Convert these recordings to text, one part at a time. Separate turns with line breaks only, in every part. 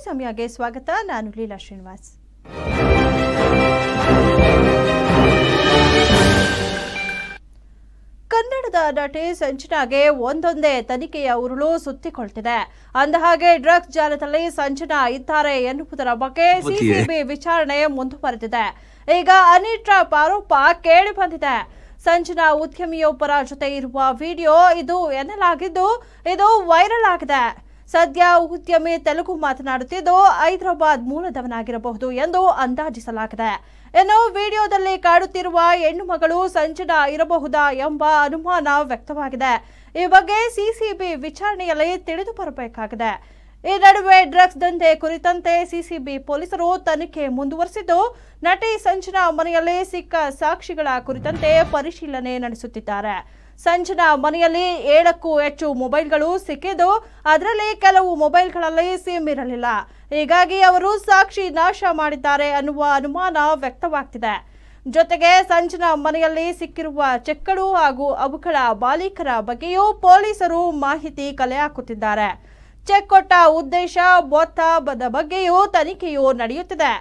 ಸಮಯಗೆ ಸ್ವಾಗತ ನಾನು ಲೀಲಾ ಶ್ರೀನಿವಾಸ್ ಕನ್ನಡದ ನಟಿ ಸಂಜನಾಗೆ ಒಂದೊಂದೇ ತನಿಖೆಯ ಉರುಳು ಸುತ್ತಿಕೊಳ್ತಿದೆ ಅಂದಹಾಗೆ ಡ್ರಗ್ಸ್ ಜಾಲದಲ್ಲಿ ಸಂಜನಾ ಇದ್ದಾರೆ ಎನ್ನುವುದರ ಬಗ್ಗೆ ಸಿಸಿಬಿ ವಿಚಾರಣೆ ಮುಂದುವರೆದಿದೆ ಈಗ ಹನಿ ಟ್ರಾಪ್ ಆರೋಪ ಕೇಳಿ ಬಂದಿದೆ ಸಂಜನಾ ಉದ್ಯಮಿಯೊಬ್ಬರ ಜೊತೆ ಇರುವ ವಿಡಿಯೋ ಇದು ಎನ್ನಲಾಗಿದ್ದು ಇದು ವೈರಲ್ ಆಗಿದೆ ಸದ್ಯ ಉದ್ಯಮಿ ತೆಲುಗು ಮಾತನಾಡುತ್ತಿದ್ದು ಹೈದರಾಬಾದ್ ಮೂಲದವನಾಗಿರಬಹುದು ಎಂದು ಅಂದಾಜಿಸಲಾಗಿದೆ ಇನ್ನು ವಿಡಿಯೋದಲ್ಲಿ ಕಾಡುತ್ತಿರುವ ಹೆಣ್ಣು ಮಗಳು ಸಂಜನಾ ಇರಬಹುದಾ ಎಂಬ ಅನುಮಾನ ವ್ಯಕ್ತವಾಗಿದೆ ಈ ಬಗ್ಗೆ ಸಿಸಿಬಿ ವಿಚಾರಣೆಯಲ್ಲಿ ತಿಳಿದು ಬರಬೇಕಾಗಿದೆ ಈ ನಡುವೆ ಡ್ರಗ್ಸ್ ದಂಧೆ ಕುರಿತಂತೆ ಸಿಸಿಬಿ ಪೊಲೀಸರು ತನಿಖೆ ಮುಂದುವರೆಸಿದ್ದು ನಟಿ ಸಂಜನಾ ಮನೆಯಲ್ಲಿ ಸಿಕ್ಕ ಸಾಕ್ಷಿಗಳ ಕುರಿತಂತೆ ಪರಿಶೀಲನೆ ನಡೆಸುತ್ತಿದ್ದಾರೆ ಸಂಜನಾ ಮನೆಯಲ್ಲಿ ಏಳಕ್ಕೂ ಹೆಚ್ಚು ಮೊಬೈಲ್ಗಳು ಸಿಕ್ಕಿದ್ದು ಅದರಲ್ಲಿ ಕೆಲವು ಮೊಬೈಲ್ಗಳಲ್ಲಿ ಸಿಮ್ ಇರಲಿಲ್ಲ ಹೀಗಾಗಿ ಅವರು ಸಾಕ್ಷಿ ನಾಶ ಮಾಡಿದ್ದಾರೆ ಅನ್ನುವ ಅನುಮಾನ ವ್ಯಕ್ತವಾಗ್ತಿದೆ ಜೊತೆಗೆ ಸಂಜನಾ ಮನೆಯಲ್ಲಿ ಸಿಕ್ಕಿರುವ ಚೆಕ್ಗಳು ಹಾಗೂ ಅವುಗಳ ಮಾಲೀಕರ ಬಗ್ಗೆಯೂ ಪೊಲೀಸರು ಮಾಹಿತಿ ಕಲೆ ಹಾಕುತ್ತಿದ್ದಾರೆ ಚೆಕ್ ಕೊಟ್ಟ ಉದ್ದೇಶ ಮೊತ್ತದ ಬಗ್ಗೆಯೂ ತನಿಖೆಯು ನಡೆಯುತ್ತಿದೆ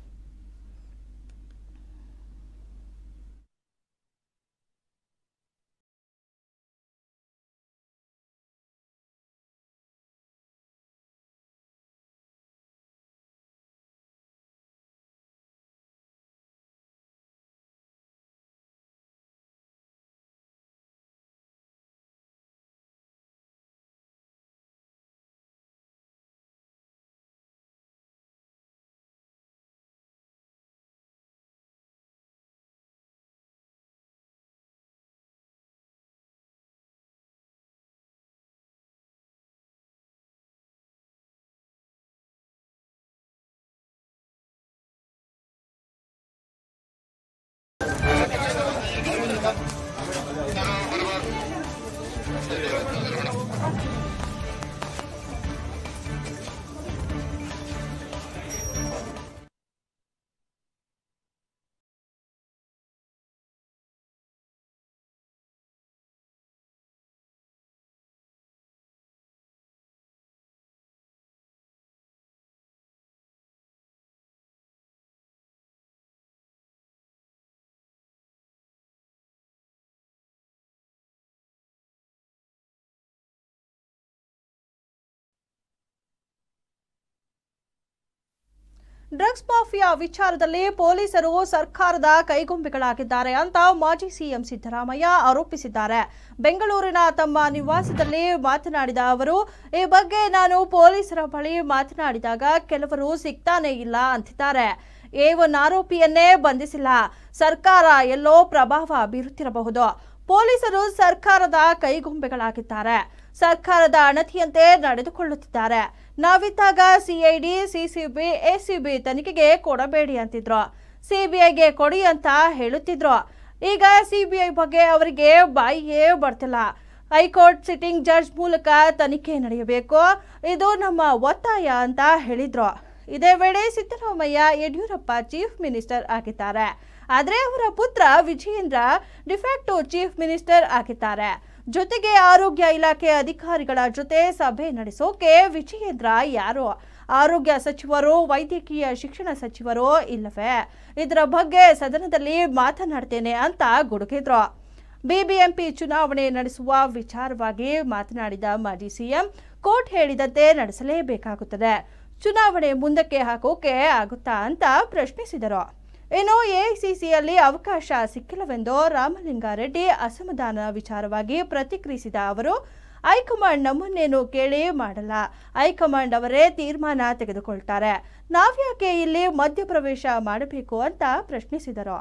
ಡ್ರಗ್ಸ್ ಮಾಫಿಯಾ ವಿಚಾರದಲ್ಲಿ ಪೊಲೀಸರು ಸರ್ಕಾರದ ಕೈಗೊಂಬೆಗಳಾಗಿದ್ದಾರೆ ಅಂತ ಮಾಜಿ ಸಿಎಂ ಸಿದ್ದರಾಮಯ್ಯ ಆರೋಪಿಸಿದ್ದಾರೆ ಬೆಂಗಳೂರಿನ ತಮ್ಮ ನಿವಾಸದಲ್ಲಿ ಮಾತನಾಡಿದ ಅವರು ಈ ಬಗ್ಗೆ ನಾನು ಪೊಲೀಸರ ಬಳಿ ಮಾತನಾಡಿದಾಗ ಕೆಲವರು ಸಿಗ್ತಾನೆ ಇಲ್ಲ ಅಂತಿದ್ದಾರೆ ಏವನ್ ಆರೋಪಿಯನ್ನೇ ಬಂಧಿಸಿಲ್ಲ ಸರ್ಕಾರ ಎಲ್ಲೋ ಪ್ರಭಾವ ಬೀರುತ್ತಿರಬಹುದು ಪೊಲೀಸರು ಸರ್ಕಾರದ ಕೈಗೊಂಬೆಗಳಾಗಿದ್ದಾರೆ ಸರ್ಕಾರದ ಅಣತಿಯಂತೆ ನಡೆದುಕೊಳ್ಳುತ್ತಿದ್ದಾರೆ ನಾವಿದ್ದಾಗ ಸಿಐಡಿ ಸಿಸಿಬಿ ಎಸಿಬಿ ತನಿಖೆಗೆ ಕೊಡಬೇಡಿ ಅಂತಿದ್ರು ಸಿಬಿಐಗೆ ಕೊಡಿ ಅಂತ ಹೇಳುತ್ತಿದ್ರು ಈಗ ಸಿಬಿಐ ಬಗ್ಗೆ ಅವರಿಗೆ ಬಾಯಿಯೇ ಬರ್ತಿಲ್ಲ ಹೈಕೋರ್ಟ್ ಸಿಟ್ಟಿಂಗ್ ಜಡ್ಜ್ ಮೂಲಕ ತನಿಖೆ ನಡೆಯಬೇಕು ಇದು ನಮ್ಮ ಒತ್ತಾಯ ಅಂತ ಹೇಳಿದ್ರು ಇದೇ ವೇಳೆ ಸಿದ್ದರಾಮಯ್ಯ ಯಡಿಯೂರಪ್ಪ ಚೀಫ್ ಮಿನಿಸ್ಟರ್ ಆಗಿದ್ದಾರೆ ಆದರೆ ಅವರ ಪುತ್ರ ವಿಜಯೇಂದ್ರ ಡಿಫ್ಯಾಕ್ಟೋ ಚೀಫ್ ಮಿನಿಸ್ಟರ್ ಆಗಿದ್ದಾರೆ ಜೊತೆಗೆ ಆರೋಗ್ಯ ಇಲಾಖೆ ಅಧಿಕಾರಿಗಳ ಜೊತೆ ಸಭೆ ನಡೆಸೋಕೆ ವಿಜಯೇಂದ್ರ ಯಾರು ಆರೋಗ್ಯ ಸಚಿವರು ವೈದ್ಯಕೀಯ ಶಿಕ್ಷಣ ಸಚಿವರು ಇಲ್ಲವೇ ಇದರ ಬಗ್ಗೆ ಸದನದಲ್ಲಿ ಮಾತನಾಡ್ತೇನೆ ಅಂತ ಗುಡುಗಿದ್ರು ಬಿಬಿಎಂಪಿ ಚುನಾವಣೆ ನಡೆಸುವ ವಿಚಾರವಾಗಿ ಮಾತನಾಡಿದ ಮಾಜಿ ಸಿಎಂ ಕೋರ್ಟ್ ಹೇಳಿದಂತೆ ನಡೆಸಲೇಬೇಕಾಗುತ್ತದೆ ಚುನಾವಣೆ ಮುಂದಕ್ಕೆ ಹಾಕೋಕೆ ಆಗುತ್ತಾ ಅಂತ ಪ್ರಶ್ನಿಸಿದರು ಇನ್ನು ಎಐಸಿಸಿಯಲ್ಲಿ ಅವಕಾಶ ಸಿಕ್ಕಿಲ್ಲವೆಂದು ರಾಮಲಿಂಗಾರೆಡ್ಡಿ ಅಸಮಾಧಾನ ವಿಚಾರವಾಗಿ ಪ್ರತಿಕ್ರಿಯಿಸಿದ ಅವರು ಹೈಕಮಾಂಡ್ ನಮ್ಮನ್ನೇನು ಕೇಳಿ ಮಾಡಲ್ಲ ಹೈಕಮಾಂಡ್ ಅವರೇ ತೀರ್ಮಾನ ತೆಗೆದುಕೊಳ್ತಾರೆ ನಾವ್ಯಾಕೆ ಇಲ್ಲಿ ಮಧ್ಯಪ್ರವೇಶ ಮಾಡಬೇಕು ಅಂತ ಪ್ರಶ್ನಿಸಿದರು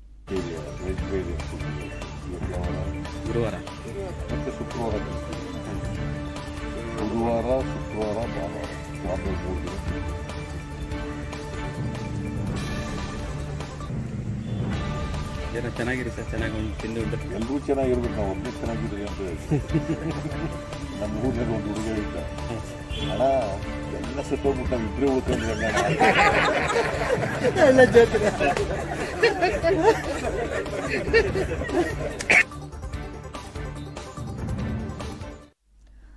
ಗುರುವಾರ
ಮತ್ತೆ ಶುಕ್ರವಾರ ಗುರುವಾರ ಶುಕ್ರವಾರ ಭಾನುವಾರ ವಾರದ ಮೂರು ದಿನ
ಏನೋ ಚೆನ್ನಾಗಿರಿ ಸರ್ ಚೆನ್ನಾಗಿ ಒಂದು ತಿಂದು ಉಂಟು
ಎಲ್ಲರೂ ಚೆನ್ನಾಗಿರ್ಬೇಕು ನಾವು ಒಬ್ಬನೇ ಚೆನ್ನಾಗಿರ್ರಿ ಅಂತ ಹೇಳಿ ನಮ್ಮ ಊರಿನಲ್ಲಿ ಒಂದು ಹುಡುಗ ಇದ್ದ ಹಣ ಎಲ್ಲ ಸತ್ತೋಗ್ಬಿಟ್ಟು ನಾವು ಇಬ್ಬರೇ ಉಳ್ಕೊಂಡ್ರೆ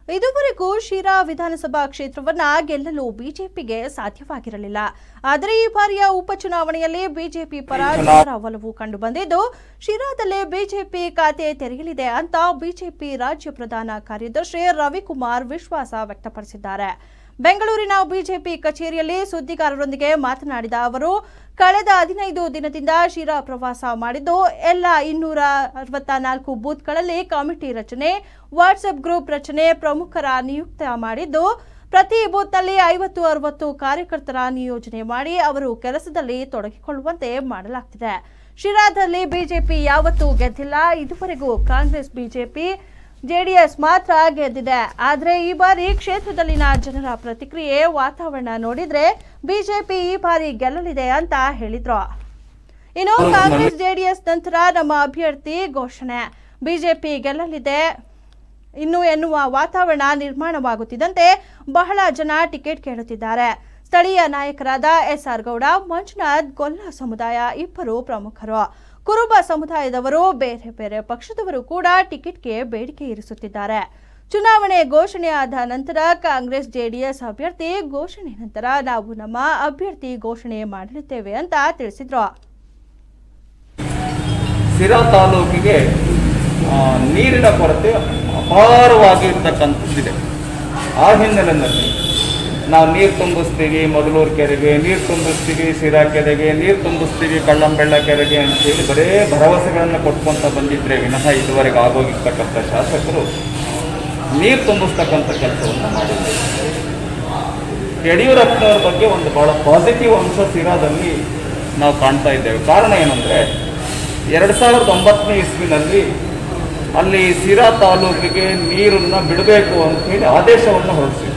ಇದುವರೆಗೂ ಶಿರಾ ವಿಧಾನಸಭಾ ಕ್ಷೇತ್ರವನ್ನ ಗೆಲ್ಲಲು ಬಿಜೆಪಿಗೆ ಸಾಧ್ಯವಾಗಿರಲಿಲ್ಲ ಆದರೆ ಈ ಬಾರಿಯ ಉಪಚುನಾವಣೆಯಲ್ಲಿ ಬಿಜೆಪಿ ಪರ ಜನರ ಒಲವು ಕಂಡುಬಂದಿದ್ದು ಶಿರಾದಲ್ಲೇ ಬಿಜೆಪಿ ಖಾತೆ ತೆರೆಯಲಿದೆ ಅಂತ ಬಿಜೆಪಿ ರಾಜ್ಯ ಪ್ರಧಾನ ಕಾರ್ಯದರ್ಶಿ ರವಿಕುಮಾರ್ ವಿಶ್ವಾಸ ವ್ಯಕ್ತಪಡಿಸಿದ್ದಾರೆ ಬೆಂಗಳೂರಿನ ಬಿಜೆಪಿ ಕಚೇರಿಯಲ್ಲಿ ಸುದ್ದಿಗಾರರೊಂದಿಗೆ ಮಾತನಾಡಿದ ಅವರು ಕಳೆದ ಹದಿನೈದು ದಿನದಿಂದ ಶಿರಾ ಪ್ರವಾಸ ಮಾಡಿದ್ದು ಎಲ್ಲ ಇನ್ನೂರ ಅರವತ್ತ ನಾಲ್ಕು ಬೂತ್ಗಳಲ್ಲಿ ಕಮಿಟಿ ರಚನೆ ವಾಟ್ಸ್ಆಪ್ ಗ್ರೂಪ್ ರಚನೆ ಪ್ರಮುಖರ ನಿಯುಕ್ತ ಮಾಡಿದ್ದು ಪ್ರತಿ ಬೂತ್ನಲ್ಲಿ ಐವತ್ತು ಅರವತ್ತು ಕಾರ್ಯಕರ್ತರ ನಿಯೋಜನೆ ಮಾಡಿ ಅವರು ಕೆಲಸದಲ್ಲಿ ತೊಡಗಿಕೊಳ್ಳುವಂತೆ ಮಾಡಲಾಗ್ತಿದೆ ಶಿರಾದಲ್ಲಿ ಬಿಜೆಪಿ ಯಾವತ್ತೂ ಗೆದ್ದಿಲ್ಲ ಇದುವರೆಗೂ ಕಾಂಗ್ರೆಸ್ ಬಿಜೆಪಿ ಜೆಡಿಎಸ್ ಮಾತ್ರ ಗೆದ್ದಿದೆ ಆದರೆ ಈ ಬಾರಿ ಕ್ಷೇತ್ರದಲ್ಲಿನ ಜನರ ಪ್ರತಿಕ್ರಿಯೆ ವಾತಾವರಣ ನೋಡಿದ್ರೆ ಬಿಜೆಪಿ ಈ ಬಾರಿ ಗೆಲ್ಲಲಿದೆ ಅಂತ ಹೇಳಿದ್ರು ಇನ್ನು ಕಾಂಗ್ರೆಸ್ ಜೆಡಿಎಸ್ ನಂತರ ನಮ್ಮ ಅಭ್ಯರ್ಥಿ ಘೋಷಣೆ ಬಿಜೆಪಿ ಗೆಲ್ಲಲಿದೆ ಇನ್ನು ಎನ್ನುವ ವಾತಾವರಣ ನಿರ್ಮಾಣವಾಗುತ್ತಿದ್ದಂತೆ ಬಹಳ ಜನ ಟಿಕೆಟ್ ಕೇಳುತ್ತಿದ್ದಾರೆ ಸ್ಥಳೀಯ ನಾಯಕರಾದ ಎಸ್ಆರ್ ಗೌಡ ಮಂಜುನಾಥ್ ಗೊಲ್ಲ ಸಮುದಾಯ ಇಬ್ಬರು ಪ್ರಮುಖರು ಕುರುಬ ಸಮುದಾಯದವರು ಬೇರೆ ಬೇರೆ ಪಕ್ಷದವರು ಕೂಡ ಟಿಕೆಟ್ಗೆ ಬೇಡಿಕೆ ಇರಿಸುತ್ತಿದ್ದಾರೆ ಚುನಾವಣೆ ಘೋಷಣೆ ಆದ ನಂತರ ಕಾಂಗ್ರೆಸ್ ಜೆಡಿಎಸ್ ಅಭ್ಯರ್ಥಿ ಘೋಷಣೆ ನಂತರ ನಾವು ನಮ್ಮ ಅಭ್ಯರ್ಥಿ ಘೋಷಣೆ ಮಾಡಲಿದ್ದೇವೆ ಅಂತ ತಿಳಿಸಿದ್ರು
ಸಿರಾ ತಾಲೂಕಿಗೆ ಆ, ನೀರಿನ ಕೊರತೆ ಅಪಾರವಾಗಿ ಇರ್ತಕ್ಕಂಥದ್ದಿದೆ ಆ ಹಿನ್ನೆಲೆಯಲ್ಲಿ ನಾವು ನೀರು ತುಂಬಿಸ್ತೀವಿ ಮೊದಲೂರು ಕೆರೆಗೆ ನೀರು ತುಂಬಿಸ್ತೀವಿ ಸಿರಾ ಕೆರೆಗೆ ನೀರು ತುಂಬಿಸ್ತೀವಿ ಕಳ್ಳಂಬೆಳ್ಳ ಕೆರೆಗೆ ಅಂತೇಳಿ ಬರೇ ಭರವಸೆಗಳನ್ನು ಕೊಟ್ಕೊಂತ ಬಂದಿದ್ರೆ ವಿನಃ ಇದುವರೆಗೆ ಆಗೋಗಿರ್ತಕ್ಕಂಥ ಶಾಸಕರು ನೀರು ತುಂಬಿಸ್ತಕ್ಕಂಥ ಕೆಲಸವನ್ನು ಮಾಡಿದ್ದಾರೆ ಯಡಿಯೂರಪ್ಪನವ್ರ ಬಗ್ಗೆ ಒಂದು ಬಹಳ ಪಾಸಿಟಿವ್ ಅಂಶ ಸಿರಾದಲ್ಲಿ ನಾವು ಕಾಣ್ತಾ ಇದ್ದೇವೆ ಕಾರಣ ಏನಂದರೆ ಎರಡು ಸಾವಿರದ ಒಂಬತ್ತನೇ ಇಸ್ವಿನಲ್ಲಿ ಅಲ್ಲಿ ಸಿರಾ ತಾಲೂಕಿಗೆ ನೀರನ್ನು ಬಿಡಬೇಕು ಅಂತೇಳಿ ಆದೇಶವನ್ನು ಹೊರಡಿಸಿದ್ರು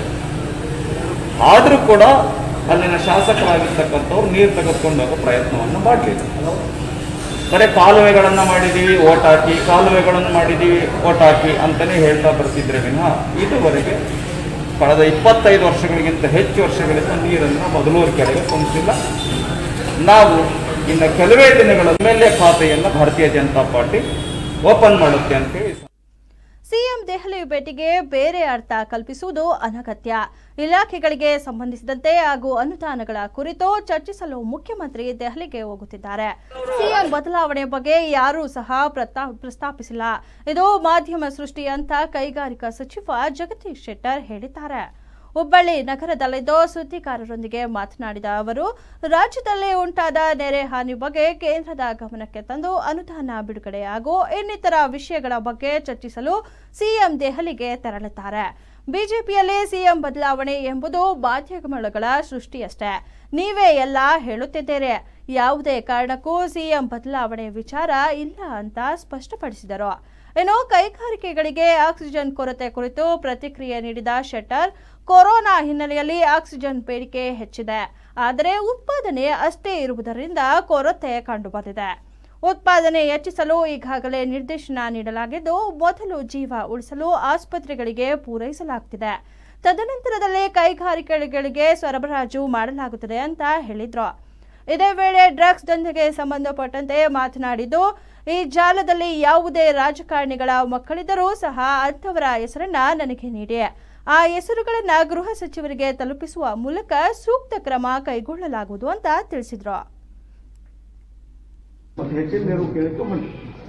ಆದರೂ ಕೂಡ ಅಲ್ಲಿನ ಶಾಸಕರಾಗಿರ್ತಕ್ಕಂಥವ್ರು ನೀರು ತೆಗೆದುಕೊಂಡು ಹೋಗೋ ಪ್ರಯತ್ನವನ್ನು ಮಾಡಲಿಲ್ಲ ಬರೀ ಕಾಲುವೆಗಳನ್ನು ಮಾಡಿದ್ದೀವಿ ಓಟ್ ಹಾಕಿ ಕಾಲುವೆಗಳನ್ನು ಮಾಡಿದ್ದೀವಿ ಓಟ್ ಹಾಕಿ ಅಂತಲೇ ಹೇಳ್ತಾ ಬರ್ತಿದ್ರೆ ವಿನಃ ಇದುವರೆಗೆ ಕಳೆದ ಇಪ್ಪತ್ತೈದು ವರ್ಷಗಳಿಗಿಂತ ಹೆಚ್ಚು ವರ್ಷಗಳಿಂದ ನೀರನ್ನು ಮೊದಲೂರು ಕೆರೆಗೆ ತುಂಬಿಸಿಲ್ಲ ನಾವು ಇನ್ನು ಕೆಲವೇ ದಿನಗಳ ಮೇಲೆ ಖಾತೆಯನ್ನು ಭಾರತೀಯ ಜನತಾ ಪಾರ್ಟಿ ಓಪನ್ ಮಾಡುತ್ತೆ ಅಂತೇಳಿ
ಸಿಎಂ ದೆಹಲಿ ಭೇಟಿಗೆ ಬೇರೆ ಅರ್ಥ ಕಲ್ಪಿಸುವುದು ಅನಗತ್ಯ ಇಲಾಖೆಗಳಿಗೆ ಸಂಬಂಧಿಸಿದಂತೆ ಹಾಗೂ ಅನುದಾನಗಳ ಕುರಿತು ಚರ್ಚಿಸಲು ಮುಖ್ಯಮಂತ್ರಿ ದೆಹಲಿಗೆ ಹೋಗುತ್ತಿದ್ದಾರೆ ಸಿಎಂ ಬದಲಾವಣೆ ಬಗ್ಗೆ ಯಾರೂ ಸಹ ಪ್ರಸ್ತಾ- ಪ್ರಸ್ತಾಪಿಸಿಲ್ಲ ಇದು ಮಾಧ್ಯಮ ಸೃಷ್ಟಿ ಅಂತ ಕೈಗಾರಿಕಾ ಸಚಿವ ಜಗದೀಶ್ ಶೆಟ್ಟರ್ ಹೇಳಿದ್ದಾರೆ ಹುಬ್ಬಳ್ಳಿ ನಗರದಲ್ಲಿದ್ದು ಸುದ್ದಿಗಾರರೊಂದಿಗೆ ಮಾತನಾಡಿದ ಅವರು ರಾಜ್ಯದಲ್ಲಿ ಉಂಟಾದ ನೆರೆ ಹಾನಿ ಬಗ್ಗೆ ಕೇಂದ್ರದ ಗಮನಕ್ಕೆ ತಂದು ಅನುದಾನ ಬಿಡುಗಡೆ ಹಾಗೂ ಇನ್ನಿತರ ವಿಷಯಗಳ ಬಗ್ಗೆ ಚರ್ಚಿಸಲು ಸಿಎಂ ದೆಹಲಿಗೆ ತೆರಳುತ್ತಾರೆ ಬಿಜೆಪಿಯಲ್ಲಿ ಸಿಎಂ ಬದಲಾವಣೆ ಎಂಬುದು ಮಾಧ್ಯಮಗಳ ಸೃಷ್ಟಿಯಷ್ಟೇ ನೀವೇ ಎಲ್ಲ ಹೇಳುತ್ತಿದ್ದೀರಿ ಯಾವುದೇ ಕಾರಣಕ್ಕೂ ಸಿಎಂ ಬದಲಾವಣೆ ವಿಚಾರ ಇಲ್ಲ ಅಂತ ಸ್ಪಷ್ಟಪಡಿಸಿದರು ಇನ್ನು ಕೈಗಾರಿಕೆಗಳಿಗೆ ಆಕ್ಸಿಜನ್ ಕೊರತೆ ಕುರಿತು ಪ್ರತಿಕ್ರಿಯೆ ನೀಡಿದ ಶೆಟ್ಟರ್ ಕೊರೋನಾ ಹಿನ್ನೆಲೆಯಲ್ಲಿ ಆಕ್ಸಿಜನ್ ಬೇಡಿಕೆ ಹೆಚ್ಚಿದೆ ಆದರೆ ಉತ್ಪಾದನೆ ಅಷ್ಟೇ ಇರುವುದರಿಂದ ಕೊರತೆ ಕಂಡುಬಂದಿದೆ ಉತ್ಪಾದನೆ ಹೆಚ್ಚಿಸಲು ಈಗಾಗಲೇ ನಿರ್ದೇಶನ ನೀಡಲಾಗಿದ್ದು ಮೊದಲು ಜೀವ ಉಳಿಸಲು ಆಸ್ಪತ್ರೆಗಳಿಗೆ ಪೂರೈಸಲಾಗುತ್ತಿದೆ ತದನಂತರದಲ್ಲೇ ಕೈಗಾರಿಕೆಗಳಿಗೆ ಸರಬರಾಜು ಮಾಡಲಾಗುತ್ತದೆ ಅಂತ ಹೇಳಿದ್ರು ಇದೇ ವೇಳೆ ಡ್ರಗ್ಸ್ ದಂಧೆಗೆ ಸಂಬಂಧಪಟ್ಟಂತೆ ಮಾತನಾಡಿದ್ದು ಈ ಜಾಲದಲ್ಲಿ ಯಾವುದೇ ರಾಜಕಾರಣಿಗಳ ಮಕ್ಕಳಿದ್ದರೂ ಸಹ ಅಂಥವರ ಹೆಸರನ್ನ ನನಗೆ ನೀಡಿ ಆ ಹೆಸರುಗಳನ್ನ ಗೃಹ ಸಚಿವರಿಗೆ ತಲುಪಿಸುವ ಮೂಲಕ ಸೂಕ್ತ ಕ್ರಮ ಕೈಗೊಳ್ಳಲಾಗುವುದು ಅಂತ ತಿಳಿಸಿದ್ರು
ಮತ್ತೆ ಹೆಚ್ಚಿನ ನೆರವು ಕೇಳಕ್ಕೆ ಬನ್ನಿ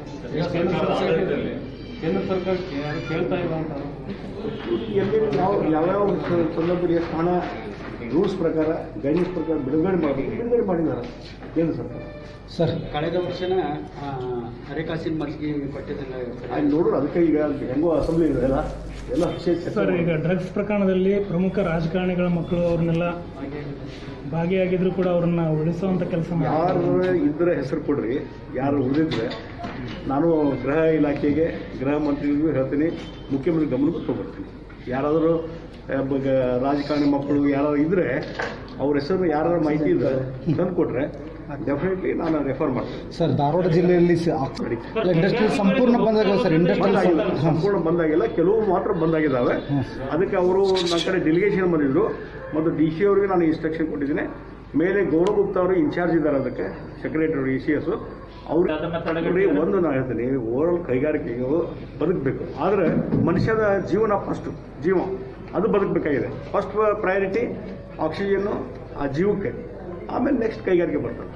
ಕೇಂದ್ರ ಸರ್ಕಾರ ಕೇಳ್ತಾ ಇಲ್ಲ ಅಂತ
ಎಲ್ಲಿ ಯಾವ ಯಾವ್ಯಾವ ಸ- ಸಂದರ್ಭದಲ್ಲಿ ಎಷ್ಟು ಹಣ ರೂಲ್ಸ್ ಪ್ರಕಾರ ಗೈಡ್ಲೈನ್ಸ್ ಪ್ರಕಾರ ಬಿಡುಗಡೆ ಮಾಡಬೇಕು ಬಿಡುಗಡೆ ಮಾಡಿದ್ದಾರೆ ಕೇಂದ್ರ ಸರ್ಕಾರ
ಸರ್ ಕಳೆದ ವರ್ಷನ ಆ, ಹರಿಕಾಸಿನ ಮಲ್ಗಿ ಕೊಟ್ಟಿದ್ದಿಲ್ಲ
ಅಲ್ಲಿ ನೋಡೋಣ ಅದಕ್ಕೆ ಈಗ ಹೆಂಗೋ ಅಸೆಂಬ್ಲಿ ಇದೆ ಎಲ್ಲ ಎಲ್ಲ ವಿಷಯ ಚರ್ಚೆ
ಸರ್ ಈಗ
ಮಾಡೋಣ.
ಡ್ರಗ್ಸ್ ಪ್ರಕರಣದಲ್ಲಿ ಪ್ರಮುಖ ರಾಜಕಾರಣಿಗಳ ಮಕ್ಕಳು ಅವ್ರನ್ನೆಲ್ಲ ಭಾಗಿಯಾಗಿದ್ರು ಕೂಡ ಅವ್ರನ್ನ ಉಳಿಸುವಂತ ಕೆಲಸ
ಯಾರು ಇದ್ರೆ ಹೆಸರು ಕೊಡ್ರಿ ಯಾರು ಉಳಿದಿದ್ರೆ ನಾನು ಗೃಹ ಇಲಾಖೆಗೆ ಗೃಹ ಮಂತ್ರಿಗಳಿಗೂ ಹೇಳ್ತೀನಿ ಮುಖ್ಯಮಂತ್ರಿ ಗಮನಕ್ಕೂ ತಗೊಬರ್ತೀನಿ ಯಾರಾದರೂ ಆ, ಬಗ- ರಾಜಕಾರಣಿ ಮಕ್ಕಳು ಯಾರಾದ್ರು ಇದ್ರೆ ಅವ್ರ ಹೆಸರು ಯಾರ ಮಾಹಿತಿ ಇದ್ರೆ ತಂದು ಕೊಟ್ರೆ ಡೆಫಿನೆಟ್ಲಿ ನಾನು ರೆಫರ್ ಮಾಡ್ತೀನಿ
ಸರ್ ಧಾರವಾಡ ಜಿಲ್ಲೆಯಲ್ಲಿ
ನೋಡಿ.
ಇಂಡಸ್ಟ್ರಿ ಸಂಪೂರ್ಣ ಬಂದಾಗಲ್ಲ ಸರ್
ಬಂದಾಗಿಲ್ಲ
ಇಂಡಸ್ಟ್ರಿ
ಸಂಪೂರ್ಣ ಬಂದಾಗಿಲ್ಲ ಕೆಲವು ಮಾತ್ರ ಬಂದಾಗಿದ್ದಾವೆ ಅದಕ್ಕೆ ಅವರು ನನ್ನ ಕಡೆ ಡೆಲಿಗೇಷನ್ ಬಂದಿದ್ರು ಮತ್ತು ಡಿ ಸಿ ಅವರಿಗೆ ನಾನು ಇನ್ಸ್ಟ್ರಕ್ಷನ್ ಕೊಟ್ಟಿದ್ದೀನಿ ಮೇಲೆ ಗೌರವ್ ಗುಪ್ತಾ ಅವರು ಇನ್ಚಾರ್ಜ್ ಇದ್ದಾರೆ ಅದಕ್ಕೆ ಸೆಕ್ರೆಟರಿ ಇ ಸಿ ಎಸ್ ಅವ್ರು ನೋಡಿ, ಒಂದು ನಾನು ಹೇಳ್ತೀನಿ ಓವರಾಲ್ ಕೈಗಾರಿಕೆಗೆ ಬದುಕಬೇಕು ಆದರೆ ಮನುಷ್ಯನ ಜೀವನ ಫಸ್ಟ್ ಜೀವ ಅದು ಬದುಕಬೇಕಾಗಿದೆ ಫಸ್ಟ್ ಪ್ರಯಾರಿಟಿ ಆಕ್ಸಿಜನ್ನು ಆ ಜೀವಕ್ಕೆ ಆಮೇಲೆ ನೆಕ್ಸ್ಟ್ ಕೈಗಾರಿಕೆ ಬರ್ತದೆ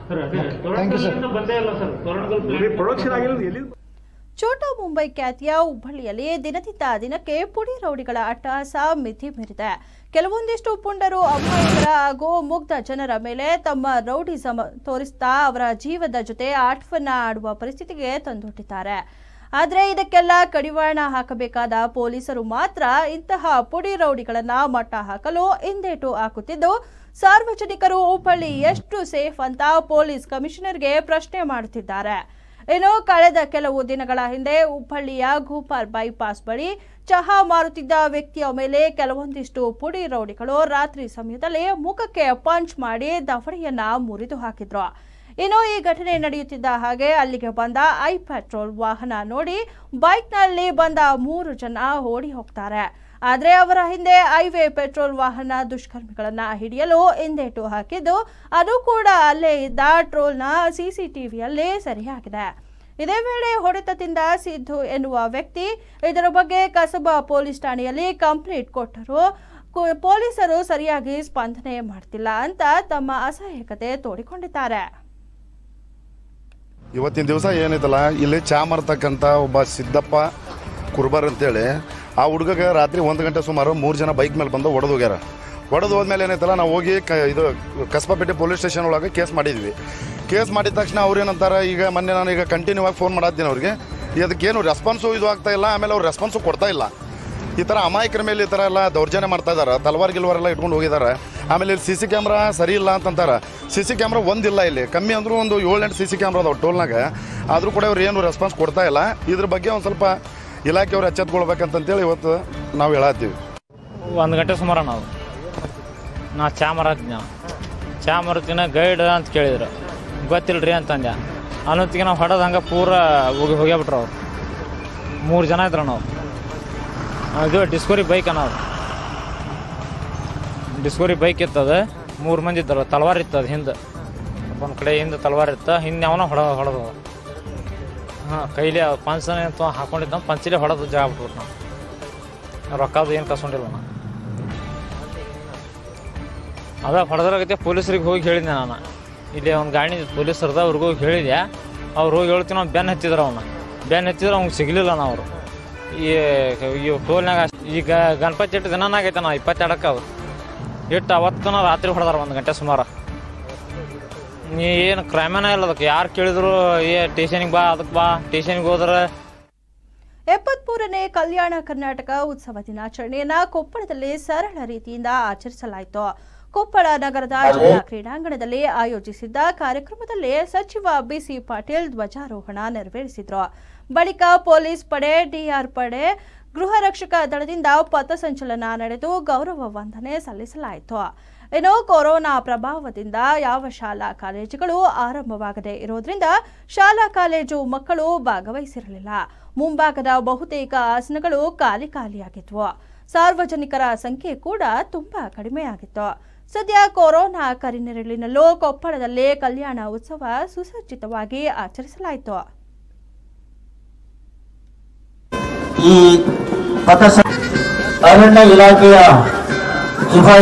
ಪ್ರೊಡಕ್ಷನ್ ಆಗಿಲ್ಲ ಎಲ್ಲಿ
ಛೋಟಾ ಮುಂಬೈ ಖ್ಯಾತಿಯ ಹುಬ್ಬಳ್ಳಿಯಲ್ಲಿ ದಿನದಿಂದ ದಿನಕ್ಕೆ ಪುಡಿ ರೌಡಿಗಳ ಅಟ್ಟಹಾಸ ಮಿತಿ ಮೀರಿದೆ ಕೆಲವೊಂದಿಷ್ಟು ಪುಂಡರು ಅಮಾಯಕರ ಹಾಗೂ ಮುಗ್ಧ ಜನರ ಮೇಲೆ ತಮ್ಮ ರೌಡಿಸಮ್ ತೋರಿಸ್ತಾ ಅವರ ಜೀವದ ಜೊತೆ ಆಟವನ್ನ ಆಡುವ ಪರಿಸ್ಥಿತಿಗೆ ತಂದೊಡ್ಡಿದ್ದಾರೆ ಆದರೆ ಇದಕ್ಕೆಲ್ಲ ಕಡಿವಾಣ ಹಾಕಬೇಕಾದ ಪೊಲೀಸರು ಮಾತ್ರ ಇಂತಹ ಪುಡಿ ರೌಡಿಗಳನ್ನ ಮಟ್ಟ ಹಾಕಲು ಹಿಂದೇಟು ಹಾಕುತ್ತಿದ್ದು ಸಾರ್ವಜನಿಕರು ಹುಬ್ಬಳ್ಳಿ ಎಷ್ಟು ಸೇಫ್ ಅಂತ ಪೊಲೀಸ್ ಕಮಿಷನರ್ಗೆ ಪ್ರಶ್ನೆ ಮಾಡುತ್ತಿದ್ದಾರೆ ಇನ್ನು ಕಳೆದ ಕೆಲವು ದಿನಗಳ ಹಿಂದೆ ಹುಬ್ಬಳ್ಳಿಯ ಘೂಪಾರ್ ಬೈಪಾಸ್ ಬಳಿ ಚಹಾ ಮಾರುತ್ತಿದ್ದ ವ್ಯಕ್ತಿಯ ಮೇಲೆ ಕೆಲವೊಂದಿಷ್ಟು ಪುಡಿ ರೌಡಿಗಳು ರಾತ್ರಿ ಸಮಯದಲ್ಲಿ ಮುಖಕ್ಕೆ ಪಂಚ್ ಮಾಡಿ ದವಡೆಯನ್ನ ಮುರಿದು ಹಾಕಿದ್ರು ಇನ್ನು ಈ ಘಟನೆ ನಡೆಯುತ್ತಿದ್ದ ಹಾಗೆ ಅಲ್ಲಿಗೆ ಬಂದ ಐ ಪೆಟ್ರೋಲ್ ವಾಹನ ನೋಡಿ ಬೈಕ್ನಲ್ಲಿ ಬಂದ ಮೂರು ಜನ ಓಡಿ ಹೋಗ್ತಾರೆ ಆದ್ರೆ ಅವರ ಹಿಂದೆ ಹೈವೇ ಪೆಟ್ರೋಲ್ ವಾಹನ ದುಷ್ಕರ್ಮಿಗಳನ್ನ ಹಿಡಿಯಲು ಹಿಂದೇಟು ಹಾಕಿದ್ದು ಅದು ಕೂಡ ಅಲ್ಲೇ ಇದ್ದ ಟ್ರೋಲ್ನ ಸಿಸಿಟಿವಿಯಲ್ಲಿ ಸೆರೆಯಾಗಿದೆ ಇದೇ ವೇಳೆ ಹೊಡೆತದಿಂದ ಸಿದ್ದು ಎನ್ನುವ ವ್ಯಕ್ತಿ ಇದರ ಬಗ್ಗೆ ಕಸಬಾ ಪೊಲೀಸ್ ಠಾಣೆಯಲ್ಲಿ ಕಂಪ್ಲೇಂಟ್ ಕೊಟ್ಟರು ಕು- ಪೊಲೀಸರು ಸರಿಯಾಗಿ ಸ್ಪಂದನೆ ಮಾಡ್ತಿಲ್ಲ ಅಂತ ತಮ್ಮ ಅಸಹಾಯಕತೆ ತೋಡಿಕೊಂಡಿದ್ದಾರೆ
ಇವತ್ತಿನ ದಿವಸ ಏನೈತಲ್ಲ ಇಲ್ಲಿ ಚಾ ಮಾರ್ತಕ್ಕಂಥ ಒಬ್ಬ ಸಿದ್ದಪ್ಪ ಕುರ್ಬರ್ ಅಂತೇಳಿ ಆ ಹುಡುಗಗೆ ರಾತ್ರಿ ಒಂದು ಗಂಟೆ ಸುಮಾರು ಮೂರು ಜನ ಬೈಕ್ ಮೇಲೆ ಬಂದು ಹೊಡೆದು ಹೋಗ್ಯಾರ ಹೊಡೆದು ಹೋದ್ಮೇಲೆ ಏನೈತಲ್ಲ ನಾವು ಹೋಗಿ ಕ ಇದು ಕಸ್ಬಾಪೇಟೆ ಪೊಲೀಸ್ ಸ್ಟೇಷನ್ ಒಳಗೆ ಕೇಸ್ ಮಾಡಿದ್ವಿ ಕೇಸ್ ಮಾಡಿದ ತಕ್ಷಣ ಅವ್ರು ಏನಂತಾರೆ ಈಗ ಮೊನ್ನೆ ನಾನು ಈಗ ಕಂಟಿನ್ಯೂ ಆಗಿ ಫೋನ್ ಮಾಡತ್ತೀನಿ ಅವ್ರಿಗೆ ಇದಕ್ಕೇನು ರೆಸ್ಪಾನ್ಸು ಇದು ಆಗ್ತಾ ಇಲ್ಲ ಆಮೇಲೆ ಅವ್ರು ರೆಸ್ಪಾನ್ಸು ಕೊಡ್ತಾ ಇಲ್ಲ ಈ ಥರ ಅಮಾಯಕರ ಮೇಲೆ ಈ ಥರ ಎಲ್ಲ ದೌರ್ಜನ್ಯ ಮಾಡ್ತಾ ಇದ್ದಾರೆ ತಲವಾರ್ ಗಿಲ್ವಾರ್ ಎಲ್ಲ ಇಟ್ಕೊಂಡು ಹೋಗಿದ್ದಾರೆ ಆಮೇಲೆ ಇಲ್ಲಿ ಸಿ ಸಿ ಕ್ಯಾಮ್ರಾ ಸರಿ ಇಲ್ಲ ಅಂತಂತಾರೆ ಸಿ ಸಿ ಕ್ಯಾಮ್ರಾ ಒಂದಿಲ್ಲ ಇಲ್ಲಿ ಕಮ್ಮಿ ಅಂದರೂ ಒಂದು ಏಳೆಂಟು ಸಿ ಸಿ ಕ್ಯಾಮ್ರಾ ಅದಾವೆ ಟೋಲ್ನಾಗ ಆದರೂ ಕೂಡ ಅವ್ರು ಏನು ರೆಸ್ಪಾನ್ಸ್ ಕೊಡ್ತಾ ಇಲ್ಲ ಇದ್ರ ಬಗ್ಗೆ ಒಂದು ಸ್ವಲ್ಪ ಇಲಾಖೆಯವ್ರು ಎಚ್ಚೆತ್ಕೊಳ್ಬೇಕಂತಂತೇಳಿ ಇವತ್ತು ನಾವು ಹೇಳತ್ತೀವಿ
ಒಂದು ಗಂಟೆ ಸುಮಾರು ನಾವು ನಾ ಚಾ ಮರತ್ತೀನಿ ನಾವು ಚಾ ಮರತಿನ ಗೈಡ್ ಅಂತ ಕೇಳಿದ್ರು ಗೊತ್ತಿಲ್ರಿ ಅಂತಂದೆ ಅನ್ನೊತ್ತಿಗೆ ನಾವು ಹೊಡೆದು ಹಂಗೆ ಪೂರ ಹೋಗಿ ಹೋಗ್ಯಾಬಿಟ್ರು ಅವ್ರು ಮೂರು ಜನ ಇದ್ರು ನಾವು ಇದು ಡಿಸ್ಕವರಿ ಬೈಕ್ ನಾವು ಡಿಸ್ಕವರಿ ಬೈಕ್ ಇತ್ತದ ಮೂರು ಮಂದಿ ಇದ್ದಲ್ಲ ತಲವಾರ್ ಇತ್ತದ ಹಿಂದೆ ಒಂದು ಕಡೆ ಹಿಂದೆ ತಲವಾರ್ ಇತ್ತ ಹಿಂದೆ ಅವನ ಹೊಡ ಹೊಡೆದ ಹಾಂ ಕೈಲಿ ಪಂಚನೆ ಅಂತ ಹಾಕೊಂಡಿದ್ದ ಪಂಚಲೆ ಹೊಡೆದು ಜಾಗ ಬಿಟ್ಬಿಟ್ಟು ನಾವು ರೊಕ್ಕದು ಏನು ಕಸ್ಕೊಂಡಿಲ್ಲ ನಾನು ಅದ ಹೊಡೆದ್ರಾಗತ್ತೆ ಪೊಲೀಸರಿಗೆ ಹೋಗಿ ಹೇಳಿದ್ದೆ ನಾನು ಇಲ್ಲಿ ಒಂದು ಗಾಡಿ ಪೊಲೀಸರದ ಅವ್ರಿಗೆ ಹೋಗಿ ಹೇಳಿದೆ ಅವ್ರು ಹೋಗಿ ಹೇಳ್ತೀನಿ ಅವ್ನು ಬೆನ್ನು ಹತ್ತಿದ್ರು ಅವನ್ನ ಬೆನ್ನು ಹತ್ತಿದ್ರೆ ಅವ್ನಿಗೆ ಸಿಗಲಿಲ್ಲ ನಾವು ಅವರು ಈ ಈ ಟೋಲ್ನಾಗ ಈಗ ಗಣಪತಿ ಇಟ್ಟು ದಿನನಾಗೈತೆ ನಾವು ಇಪ್ಪತ್ತೆರಡಕ್ಕೆ ಅವ್ರು ಇಟ್ಟು ಅವತ್ತನ ರಾತ್ರಿ ಹೊಡೆದಾರ ಒಂದು ಗಂಟೆ ಸುಮಾರು ನೀ ಏನು ಕ್ರೈಮನ ಇಲ್ಲ ಅದಕ್ಕೆ ಯಾರು ಕೇಳಿದ್ರು ಏ ಸ್ಟೇಷನಿಗೆ ಬಾ ಅದಕ್ಕೆ ಬಾ ಸ್ಟೇಷನ್ಗೆ ಹೋದ್ರೆ
ಎಪ್ಪತ್ಮೂರನೇ ಕಲ್ಯಾಣ ಕರ್ನಾಟಕ ಉತ್ಸವ ದಿನಾಚರಣೆಯನ್ನ ಕೊಪ್ಪಳದಲ್ಲಿ ಸರಳ ರೀತಿಯಿಂದ ಆಚರಿಸಲಾಯಿತು ಕೊಪ್ಪಳ ನಗರದ ಜಿಲ್ಲಾ ಕ್ರೀಡಾಂಗಣದಲ್ಲಿ ಆಯೋಜಿಸಿದ್ದ ಕಾರ್ಯಕ್ರಮದಲ್ಲಿ ಸಚಿವ ಬಿಸಿ ಪಾಟೀಲ್ ಧ್ವಜಾರೋಹಣ ನೆರವೇರಿಸಿದ್ರು ಬಳಿಕ ಪೊಲೀಸ್ ಪಡೆ ಡಿಆರ್ ಪಡೆ ಗೃಹ ರಕ್ಷಕ ದಳದಿಂದ ಪಥಸಂಚಲನ ನಡೆದು ಗೌರವ ವಂದನೆ ಸಲ್ಲಿಸಲಾಯಿತು ಇನ್ನು ಕೊರೋನಾ ಪ್ರಭಾವದಿಂದ ಯಾವ ಶಾಲಾ ಕಾಲೇಜುಗಳು ಆರಂಭವಾಗದೇ ಇರೋದ್ರಿಂದ ಶಾಲಾ ಕಾಲೇಜು ಮಕ್ಕಳು ಭಾಗವಹಿಸಿರಲಿಲ್ಲ ಮುಂಭಾಗದ ಬಹುತೇಕ ಆಸನಗಳು ಖಾಲಿ ಖಾಲಿಯಾಗಿದ್ವು ಸಾರ್ವಜನಿಕರ ಸಂಖ್ಯೆ ಕೂಡ ತುಂಬಾ ಕಡಿಮೆಯಾಗಿತ್ತು ಸದ್ಯ ಕೊರೋನಾ ಕರಿನೆರಳಿನಲ್ಲೂ ಕೊಪ್ಪಳದಲ್ಲಿ ಕಲ್ಯಾಣ ಉತ್ಸವ ಸುಸಜ್ಜಿತವಾಗಿ ಆಚರಿಸಲಾಯಿತು
ಈ ಪಥ ಅರಣ್ಯ ಇಲಾಖೆಯ ಸಿಪಾಯಿ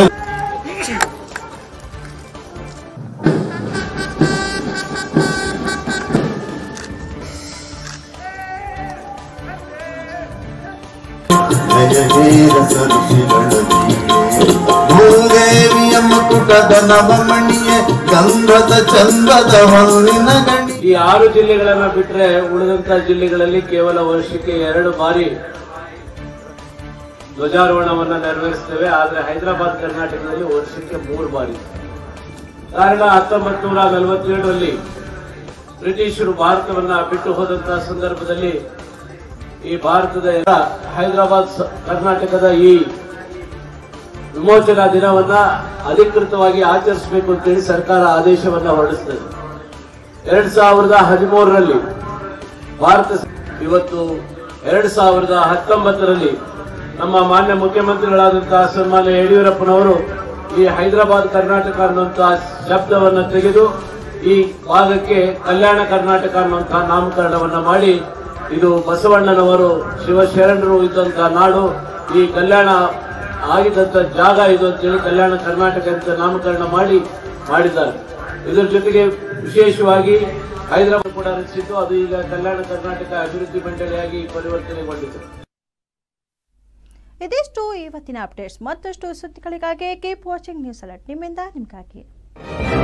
ಭೂದೇವಿಯ ಮುಕುಟದ ನವಮಣಿಯೇ ಗಂಧದ ಚಂದದ ಹೊನ್ನಿನ ಗಣಿ
ಈ ಆರು ಜಿಲ್ಲೆಗಳನ್ನ ಬಿಟ್ರೆ ಉಳಿದಂತ ಜಿಲ್ಲೆಗಳಲ್ಲಿ ಕೇವಲ ವರ್ಷಕ್ಕೆ ಎರಡು ಬಾರಿ ಧ್ವಜಾರೋಹಣವನ್ನ ನೆರವೇರಿಸ್ತೇವೆ ಆದ್ರೆ ಹೈದರಾಬಾದ್ ಕರ್ನಾಟಕದಲ್ಲಿ ವರ್ಷಕ್ಕೆ ಮೂರು ಬಾರಿ ಕಾರಣ ಹತ್ತೊಂಬತ್ತು ನೂರ ನಲವತ್ತೇಳರಲ್ಲಿ ಬ್ರಿಟಿಷರು ಭಾರತವನ್ನ ಬಿಟ್ಟು ಹೋದಂತಹ ಸಂದರ್ಭದಲ್ಲಿ ಈ ಭಾರತದ ಎಲ್ಲ ಹೈದರಾಬಾದ್ ಸ- ಕರ್ನಾಟಕದ ಈ ವಿಮೋಚನಾ ದಿನವನ್ನ ಅಧಿಕೃತವಾಗಿ ಆಚರಿಸಬೇಕು ಅಂತೇಳಿ ಸರ್ಕಾರ ಆದೇಶವನ್ನ ಹೊರಡಿಸ್ತದೆ ಎರಡ್ ಸಾವಿರದ ಹದಿಮೂರರಲ್ಲಿ ಭಾರತ ಸ- ಇವತ್ತು ಎರಡ್ ಸಾವಿರದ ಹತ್ತೊಂಬತ್ತರಲ್ಲಿ ನಮ್ಮ ಮಾನ್ಯ ಮುಖ್ಯಮಂತ್ರಿಗಳಾದಂತಹ ಸನ್ಮಾನ್ಯ ಯಡಿಯೂರಪ್ಪನವರು ಈ ಹೈದರಾಬಾದ್ ಕರ್ನಾಟಕ ಅನ್ನುವಂತಹ ಶಬ್ದವನ್ನು ತೆಗೆದು ಈ ಭಾಗಕ್ಕೆ ಕಲ್ಯಾಣ ಕರ್ನಾಟಕ ಅನ್ನುವಂತಹ ನಾಮಕರಣವನ್ನ ಮಾಡಿ ಇದು ಬಸವಣ್ಣನವರು ಶಿವಶರಣರು ಇದ್ದಂತಹ ನಾಡು ಈ ಕಲ್ಯಾಣ ಆಗಿದ್ದಂತ ಜಾಗ ಇದು ಅಂತೇಳಿ ಕಲ್ಯಾಣ ಕರ್ನಾಟಕ ಅಂತ ನಾಮಕರಣ ಮಾಡಿ ಮಾಡಿದ್ದಾರೆ ಇದರ ಜೊತೆಗೆ ವಿಶೇಷವಾಗಿ ಹೈದರಾಬಾದ್ ಕೂಡ ರಚಿಸಿದ್ದು ಅದು ಈಗ ಕಲ್ಯಾಣ ಕರ್ನಾಟಕ ಅಭಿವೃದ್ಧಿ ಮಂಡಳಿಯಾಗಿ ಪರಿವರ್ತನೆಗೊಂಡಿದೆ
ಇದಿಷ್ಟು ಇವತ್ತಿನ ಅಪ್ಡೇಟ್ಸ್ ಮತ್ತಷ್ಟು ಸುದ್ದಿಗಳಿಗಾಗಿ ಕೀಪ್ ವಾಚಿಂಗ್ ನ್ಯೂಸ್ ಅಲರ್ಟ್ ನಿಮ್ಮಿಂದ ನಿಮ್ಗಾಗಿ